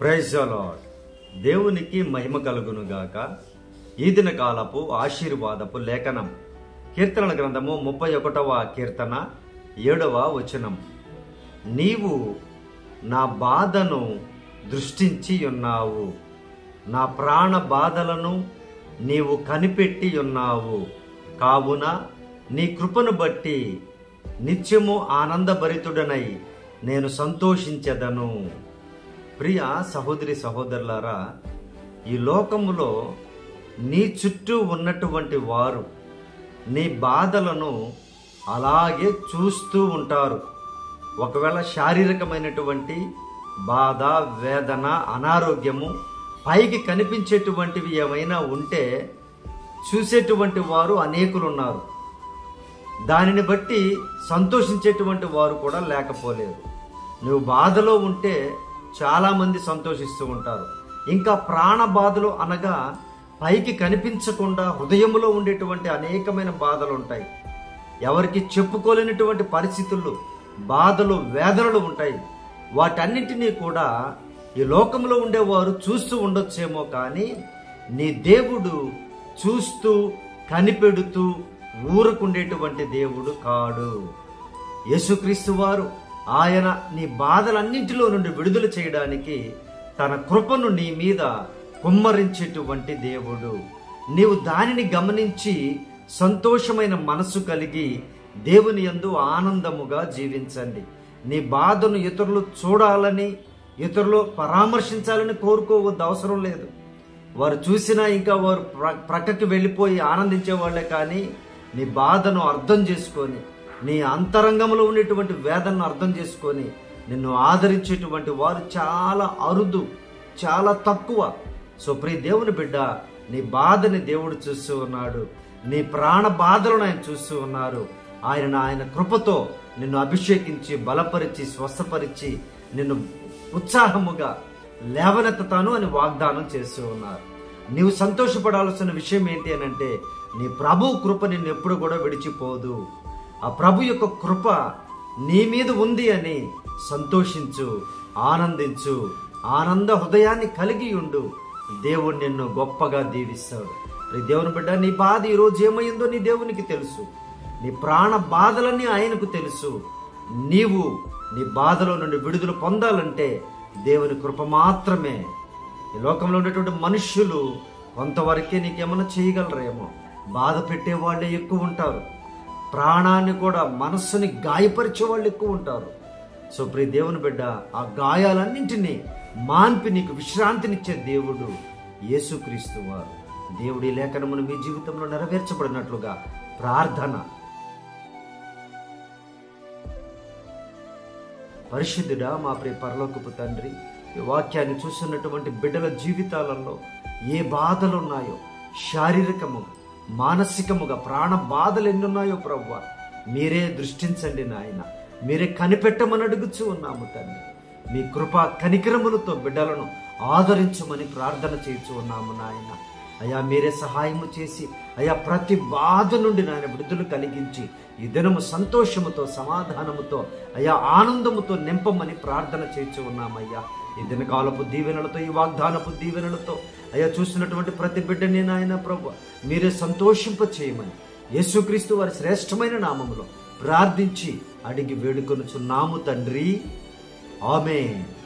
praise lord దేవునికి మహిమ కలుగునుగాక ఈ దిన కాలపు ఆశీర్వాదపు లేఖనం కీర్తనల గ్రంథము ముప్పై ఒకటవ కీర్తన ఏడవ వచనం నీవు నా బాధను దృష్టించి ఉన్నావు నా ప్రాణ బాధలను నీవు కనిపెట్టి ఉన్నావు కావున నీ కృపను బట్టి నిత్యము ఆనందభరితుడనై నేను సంతోషించెదను ప్రియ సహోదరి సహోదరులారా ఈ లోకములో నీ చుట్టూ ఉన్నటువంటి వారు నీ బాధలను అలాగే చూస్తూ ఉంటారు ఒకవేళ శారీరకమైనటువంటి బాధ వేదన అనారోగ్యము పైకి కనిపించేటువంటివి ఏమైనా ఉంటే చూసేటువంటి వారు అనేకులు ఉన్నారు దానిని బట్టి సంతోషించేటువంటి వారు కూడా లేకపోలేరు నువ్వు బాధలో ఉంటే చాలామంది సంతోషిస్తూ ఉంటారు ఇంకా ప్రాణ బాధలు అనగా పైకి కనిపించకుండా హృదయంలో ఉండేటువంటి అనేకమైన బాధలు ఉంటాయి ఎవరికి చెప్పుకోలేనటువంటి పరిస్థితులు బాధలు వేదనలు ఉంటాయి వాటన్నిటినీ కూడా ఈ లోకంలో ఉండేవారు చూస్తూ ఉండొచ్చేమో కానీ నీ దేవుడు చూస్తూ కనిపెడుతూ ఊరుకుండేటువంటి దేవుడు కాడు యేసుక్రీస్తు వారు ఆయన నీ బాధలన్నింటిలో నుండి విడుదల చేయడానికి తన కృపను నీ మీద కుమ్మరించేటువంటి దేవుడు నీవు దానిని గమనించి సంతోషమైన మనసు కలిగి దేవుని యందు ఆనందముగా జీవించండి నీ బాధను ఇతరులు చూడాలని ఇతరులు పరామర్శించాలని కోరుకోవద్దు అవసరం లేదు వారు చూసినా ఇంకా వారు ప్ర- ప్రక్కకి వెళ్ళిపోయి ఆనందించే వాళ్ళే కానీ నీ బాధను అర్థం చేసుకొని నీ అంతరంగంలో ఉండేటువంటి వేదనను అర్థం చేసుకొని నిన్ను ఆదరించేటువంటి వారు చాలా అరుదు చాలా తక్కువ సో ప్రియ దేవుని బిడ్డ నీ బాధని దేవుడు చూస్తూ ఉన్నాడు నీ ప్రాణ బాధలను ఆయన చూస్తూ ఉన్నారు ఆయన ఆయన కృపతో నిన్ను అభిషేకించి బలపరిచి స్వస్థపరిచి నిన్ను ఉత్సాహముగా లేవనెత్తుతాను అని వాగ్దానం చేస్తూ ఉన్నారు నీవు సంతోషపడాల్సిన విషయం ఏంటి అని అంటే నీ ప్రభు కృప నిన్ను ఎప్పుడు కూడా విడిచిపోదు ఆ ప్రభు యొక్క కృప నీ మీద ఉంది అని సంతోషించు ఆనందించు ఆనంద హృదయాన్ని కలిగి ఉండు దేవుడు నిన్ను గొప్పగా దీవిస్తాడు రే దేవుని బిడ్డ నీ బాధ ఈరోజు ఏమైందో నీ దేవునికి తెలుసు నీ ప్రాణ బాధలన్నీ ఆయనకు తెలుసు నీవు నీ బాధలో నుండి విడుదల పొందాలంటే దేవుని కృప మాత్రమే ఈ లోకంలో ఉండేటువంటి మనుష్యులు కొంతవరకే నీకేమైనా చేయగలరేమో బాధ పెట్టే వాళ్ళే ఎక్కువ ఉంటారు ప్రాణాన్ని కూడా మనస్సుని గాయపరిచే వాళ్ళు ఎక్కువ ఉంటారు సో ప్రియ దేవుని బిడ్డ ఆ గాయాలన్నింటినీ మాన్పి నీకు విశ్రాంతినిచ్చే దేవుడు యేసుక్రీస్తు వారు దేవుడి లేఖనమును మీ జీవితంలో నెరవేర్చబడినట్లుగా ప్రార్థన పరిశుద్ధుడా మా ప్రియ పరలోకపు తండ్రి ఈ వాక్యాన్ని చూస్తున్నటువంటి బిడ్డల జీవితాలలో ఏ బాధలు ఉన్నాయో శారీరకము మానసికముగా ప్రాణ బాధలు ఎన్నున్నాయో ప్రవ్వ మీరే దృష్టించండి నాయన మీరే కనిపెట్టమని అడుగుచూ ఉన్నాము తండ్రి మీ కృప కనికరములతో బిడ్డలను ఆదరించమని ప్రార్థన చేయించు ఉన్నాము నాయన అయా మీరే సహాయము చేసి అయా ప్రతి బాధ నుండి నాయన విడుదల కలిగించి ఈ దినము సంతోషముతో సమాధానముతో అయా ఆనందముతో నింపమని ప్రార్థన చేయించు ఉన్నామయ్యా ఈ దినకాలపు దీవెనలతో ఈ వాగ్దానపు దీవెనలతో అయ్యా చూసినటువంటి ప్రతి బిడ్డని నాయన ప్రభు మీరే సంతోషింప చేయమని యేసుక్రీస్తు వారి శ్రేష్టమైన నామములో ప్రార్థించి అడిగి వేడుకొనుచున్నాము తండ్రి ఆమె